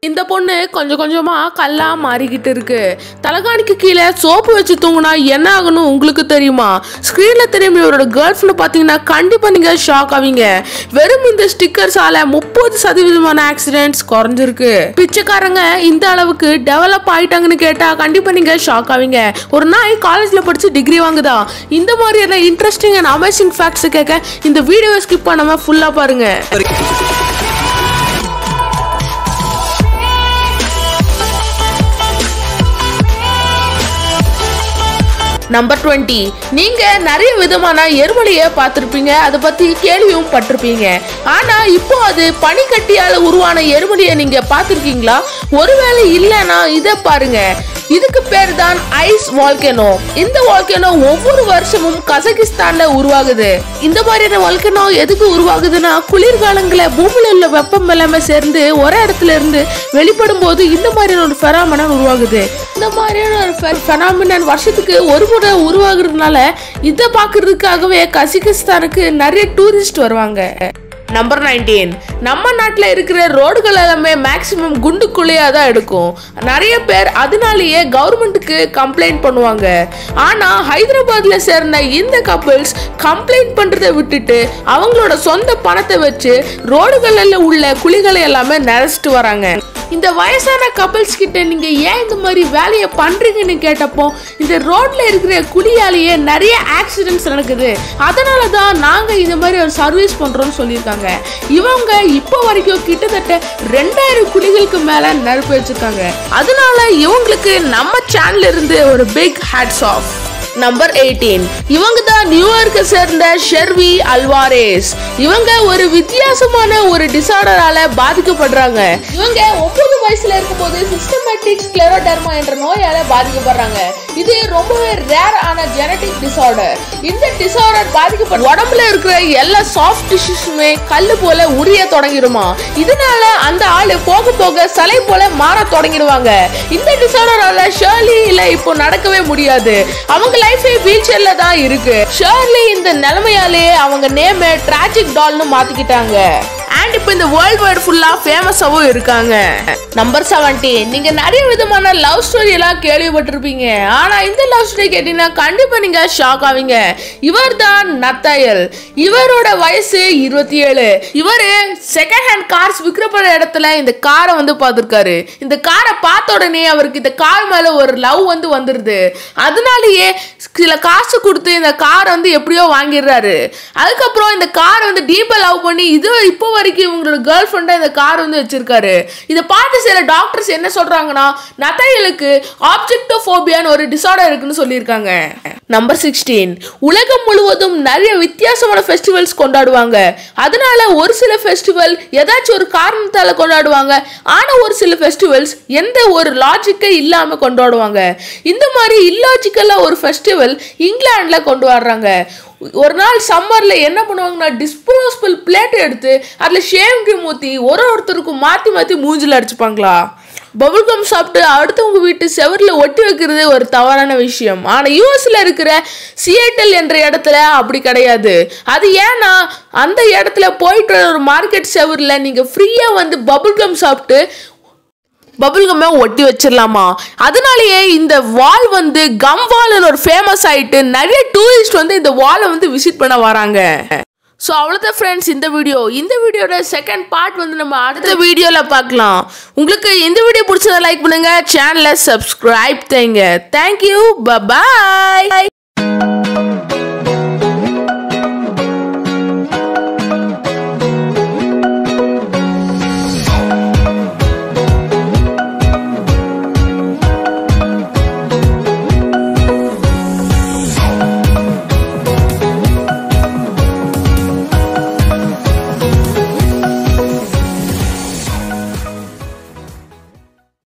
இந்த பொண்ணு கொஞ்சம் கொஞ்சமா கல்லா மாறிக்கிட்டு இருக்கு தலகாணிக்கு கீழே சோப்பு வச்சு தூங்குனா என்ன ஆகணும் உங்களுக்கு தெரியுமா ஸ்க்ரீன்ல தெரியும் இவரோட கேர்ள் ஃப்ரெண்ட் பார்த்தீங்கன்னா கண்டிப்பா நீங்க ஷாக் ஆவீங்க வெறும் இந்த ஸ்டிக்கர்ஸால முப்பது சதவீதமான ஆக்சிடென்ட்ஸ் குறைஞ்சிருக்கு பிச்சைக்காரங்க இந்த அளவுக்கு டெவலப் ஆயிட்டாங்கன்னு கேட்டா கண்டிப்பா நீங்க ஷாக் ஆவீங்க ஒரு நாய் காலேஜ்ல படிச்சு டிகிரி வாங்குதா இந்த மாதிரியான இன்ட்ரெஸ்டிங் அண்ட் அமேசிங் ஃபேக்ட்ஸ் கேட்க இந்த வீடியோவை ஸ்கிப் பண்ணாம ஃபுல்லா பாருங்க நம்பர் டுவெண்ட்டி நீங்க நிறைய விதமான எருமலையை பார்த்துருப்பீங்க அதை பத்தி கேள்வியும் பட்டிருப்பீங்க ஆனா இப்போ அது பனிக்கட்டியால உருவான எருமலையை நீங்க பார்த்துருக்கீங்களா ஒருவேளை இல்லைன்னா இதை பாருங்க இதுக்கு பேர் தான் ஐஸ் வால்கனோ இந்த வால்கனோ ஒவ்வொரு வருஷமும் கசகிஸ்தான்ல உருவாகுது இந்த மாதிரியான வால்கனோ எதுக்கு உருவாகுதுன்னா குளிர்காலங்களில் பூமியில உள்ள வெப்பம் எல்லாமே சேர்ந்து ஒரே இடத்துல இருந்து வெளிப்படும் போது இந்த மாதிரியான ஒரு ஃபெனாமினன் உருவாகுது இந்த மாதிரியான ஒரு ஃபெனாமினன் வருஷத்துக்கு ஒரு முறை உருவாகுறதுனால இதை பார்க்கறதுக்காகவே கசகிஸ்தானுக்கு நிறைய டூரிஸ்ட் வருவாங்க நம்பர் நைன்டீன் நம்ம நாட்டில் இருக்கிற ரோடுகள் எல்லாமே மேக்சிமம் குண்டு குழியாக தான் எடுக்கும் நிறைய பேர் அதனாலேயே கவர்மெண்ட்டுக்கு கம்ப்ளைண்ட் பண்ணுவாங்க ஆனால் ஹைதராபாத்தில் சேர்ந்த இந்த கப்பிள்ஸ் கம்ப்ளைண்ட் பண்ணுறதை விட்டுட்டு அவங்களோட சொந்த பணத்தை வச்சு ரோடுகளில் உள்ள குழிகளை எல்லாமே நிறச்சிட்டு வராங்க இந்த வயசான கப்பிள்ஸ் கிட்ட நீங்க ஏன் இந்த மாதிரி வேலையை பண்றீங்கன்னு கேட்டப்போ இந்த ரோட்ல இருக்கிற குழியாலேயே நிறைய ஆக்சிடென்ட்ஸ் நடக்குது அதனால தான் நாங்க இந்த மாதிரி ஒரு சர்வீஸ் பண்றோம்னு சொல்லியிருக்காங்க இவங்க இப்போ வரைக்கும் கிட்டத்தட்ட ரெண்டாயிரம் குழிகளுக்கு மேல நெருப்பு வச்சிருக்காங்க அதனால இவங்களுக்கு நம்ம சேனல்ல இருந்து ஒரு big hats off number eighteen இவங்க தான் நியூயார்க்கை சேர்ந்த ஷெர்வி அல்வாரேஸ் இவங்க ஒரு வித்தியாசமான ஒரு டிசார்டரால பாதிக்கப்படுறாங்க இவங்க ஒன்பது வயசுல இருக்கும்போது சிஸ்டமேட்டிக் ஸ்க்ளெரோடர்மா என்ற நோயால பாதிக்கப்படுறாங்க இது ரொம்பவே ரேர் ஆன ஜெனடிக் டிசார்டர் இந்த டிசார்டர் பாதிக்கப்பட்ட உடம்புல இருக்கிற எல்லா சாஃப்ட் டிஷ்யூஸுமே கல்லு போல உரிய தொடங்கிடுமா இதனால அந்த ஆளு போக போக சலை போல மாற தொடங்கிடுவாங்க இந்த டிசார்டரால ஷர்லி இல்ல இப்போ நடக்கவே முடியாது அவங்க லைஃபே வீல் சேர்ல தான் இருக்கு ஷர்லி இந்த நிலைமையாலே அவங்க நேம டிராஜிக் டால்னு மாத்திக்கிட்டாங்க அண்ட் இப்போ இந்த வேர்ல்ட் வைட் ஃபுல்லா ஃபேமஸாவும் இருக்காங்க நம்பர் செவன்டீன் நீங்க நிறைய விதமான லவ் ஸ்டோரி எல்லாம் கேள்விப்பட்டிருப்பீங்க ஆனா இந்த லவ் ஸ்டோரி கேட்டீங்கன்னா கண்டிப்பா நீங்க ஷாக் ஆவீங்க இவர் தான் நத்தாயல் இவரோட வயசு இருபத்தி ஏழு இவரு செகண்ட் ஹேண்ட் கார்ஸ் விற்கப்படுற இடத்துல இந்த காரை வந்து பார்த்துருக்காரு இந்த காரை பார்த்த உடனே அவருக்கு இந்த கார் மேல ஒரு லவ் வந்து வந்துருது அதனாலேயே சில காசு கொடுத்து இந்த காரை வந்து எப்படியோ வாங்கிடுறாரு அதுக்கப்புறம் இந்த காரை வந்து டீப்பா லவ் பண்ணி இது இப்போ வரைக்கும் இவங்களோட கேர்ள் ஃப்ரெண்டா இந்த கார் வந்து வச்சிருக்காரு இதை பார்த்து சில டாக்டர்ஸ் என்ன சொல்றாங்கன்னா நத்தையலுக்கு ஆப்ஜெக்டோஃபோபியான்னு ஒரு டிசார்டர் இருக்குன்னு சொல்லியிருக்காங்க நம்பர் சிக்ஸ்டீன் உலகம் முழுவதும் நிறைய வித்தியாசமான ஃபெஸ்டிவல்ஸ் கொண்டாடுவாங்க அதனால ஒரு சில ஃபெஸ்டிவல் ஏதாச்சும் ஒரு காரணத்தால கொண்டாடுவாங்க ஆனா ஒரு சில ஃபெஸ்டிவல்ஸ் எந்த ஒரு லாஜிக்கே இல்லாம கொண்டாடுவாங்க இந்த மாதிரி இல்லாஜிக்கலா ஒரு ஃபெஸ்டிவல் இங்கிலாந்துல கொண்டு வர்றாங்க ஒரு நாள் சம்மர்ல என்ன பண்ணுவாங்கன்னா டிஸ்போசபிள் பிளேட் எடுத்து அதுல ஷேவ் கிரீம் ஊத்தி ஒரு ஒருத்தருக்கும் மாத்தி மாத்தி மூஞ்சில அடிச்சுப்பாங்களா பபுள்கம் சாப்பிட்டு அடுத்தவங்க வீட்டு செவரில் ஒட்டி வைக்கிறது ஒரு தவறான விஷயம் ஆனால் யூஎஸ்ல இருக்கிற சியேட்டல் என்ற இடத்துல அப்படி கிடையாது அது ஏன்னா அந்த இடத்துல போயிட்டு வர ஒரு மார்க்கெட் செவரில் நீங்கள் ஃப்ரீயாக வந்து பபுள்கம் சாப்பிட்டு பபுள்கம்மை ஒட்டி வச்சிடலாமா அதனாலேயே இந்த வால் வந்து கம் வால் ஒரு ஃபேமஸ் ஆயிட்டு நிறைய டூரிஸ்ட் வந்து இந்த வாலை வந்து விசிட் பண்ண வராங்க ஸோ அவ்வளோதான் ஃப்ரெண்ட்ஸ் இந்த வீடியோ இந்த வீடியோட செகண்ட் பார்ட் வந்து நம்ம அடுத்த வீடியோவில் பார்க்கலாம் உங்களுக்கு இந்த வீடியோ பிடிச்சதை லைக் பண்ணுங்க சேனலை சப்ஸ்கிரைப் தேங்க தேங்க்யூ பாய்